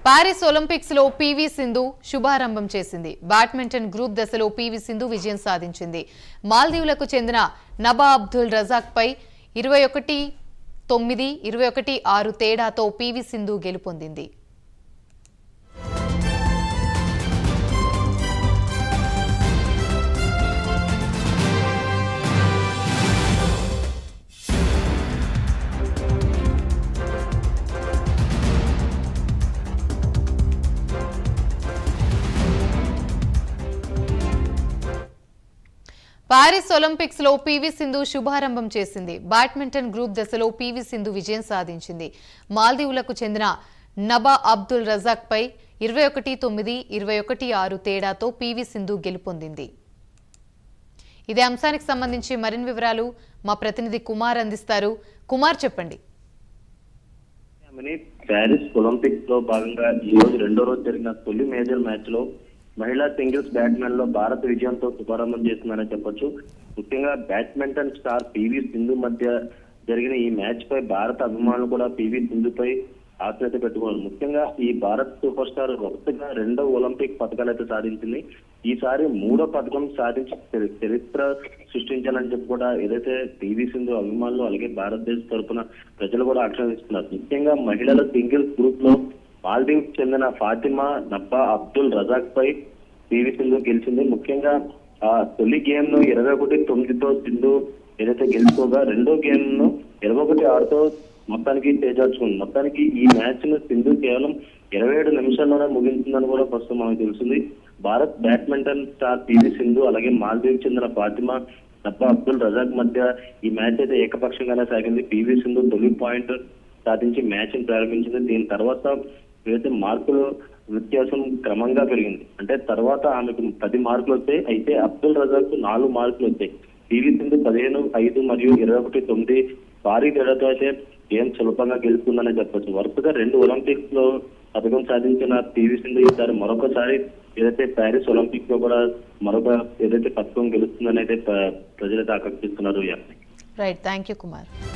Paris Olympics లో పీవీ సింధు శుభారంభం చేసింది బ్యాడ్మింటన్ గ్రూప్ దశలో పీవీ సింధు విజయం సాధించింది మాల్దీవులకు చెందిన నబా అబ్దుల్ రజాక్ పై ఇరవై ఒకటి తొమ్మిది ఇరవై ఒకటి ఆరు తేడాతో పీవీ సింధు గెలుపొందింది పారిస్ ఒలింపిక్స్ లో పీవీ సింధు శుభారంభం చేసింది బ్యాడ్మింటన్ గ్రూప్ దశలో పీవీ సింధు విజయం సాధించింది మాల్దీవులకు చెందిన నబా అబ్దుల్ రజాక్ పై ఇరవై ఒకటి తొమ్మిది ఇరవై ఒకటి ఆరు తేడాతో పీవీ సింధు గెలుపొందింది ఇదే అంశానికి సంబంధించి మరిన్ని వివరాలు మా ప్రతినిధి కుమార్ అందిస్తారు కుమార్ చెప్పండి ఆమెని ప్యారిస్ ఒలింపిక్స్ లో భాగంగా ఈ రోజు రెండో రోజు జరిగిన తొలి మేజర్ మ్యాచ్ లో మహిళా సింగిల్స్ బ్యాట్మెన్ లో భారత్ విజయంతో శుభారంభం చేస్తుందని చెప్పొచ్చు ముఖ్యంగా బ్యాడ్మింటన్ స్టార్ పివి సింధు మధ్య జరిగిన ఈ మ్యాచ్ పై భారత అభిమానులు కూడా పివి సింధుపై ఆశ్రత పెట్టుకున్నారు ముఖ్యంగా ఈ భారత్ సూపర్ స్టార్ వరుసగా రెండో ఒలింపిక్ పథకాలు అయితే సాధించింది ఈసారి మూడో పథకం సాధించి చరి- చరిత్ర సృష్టించాలని చెప్పి కూడా ఏదైతే పివి సింధు అభిమానులు అలాగే భారతదేశ తరపున ప్రజలు కూడా ఆక్షేపిస్తున్నారు ముఖ్యంగా మహిళల సింగిల్స్ గ్రూప్ లో మాల్దీవ్స్ చెందిన ఫాతిమా నబ్బా అబ్దుల్ రజాక్ పై పివి సింధు గెలిచింది ముఖ్యంగా ఆ తొలి గేమ్ ను ఇరవై ఒకటి తొమ్మిదితో సింధు ఏదైతే గెలుచుకోగా రెండో గేమ్ ను ఇరవై ఒకటి ఆరుతో మొత్తానికి చేజార్చుకుంది మొత్తానికి ఈ మ్యాచ్ ను సింధు కేవలం ఇరవై ఏడు నిమిషాల్లోనే ముగించిందని కూడా ప్రస్తుతం మనకు తెలిసింది భారత్ బ్యాడ్మింటన్ స్టార్ పివి సింధు అలాగే మాల్దీవ్ చెందిన ఫాతిమా నబ్బా అబ్దుల్ రజాక్ మధ్య ఈ మ్యాచ్ అయితే ఏకపక్షంగానే సాగింది పివి సింధు తొలి పాయింట్ సాధించి మ్యాచ్ ని ప్రారంభించింది దీని తర్వాత ఏదైతే మార్కులు వ్యత్యాసం క్రమంగా పెరిగింది అంటే తర్వాత ఆమెకు పది మార్కులు వచ్చాయి అయితే అబ్దుల్ రజాక్ కు నాలుగు మార్కులు వచ్చాయి పివి సింధు పదిహేను ఐదు మరియు ఇరవై ఒకటి తొమ్మిది భారీ తేడాతో అయితే గేమ్ సులభంగా గెలుస్తుందని చెప్పొచ్చు వరుసగా రెండు ఒలింపిక్స్ లో పథకం సాధించిన పివి సింధు ఈసారి మరొకసారి ఏదైతే ప్యారిస్ ఒలింపిక్స్ లో కూడా మరొక ఏదైతే పథకం గెలుస్తుందని అయితే ప్ర- ప్రజలైతే ఆకర్షిస్తున్నారు రైట్ థ్యాంక్ యూ కుమార్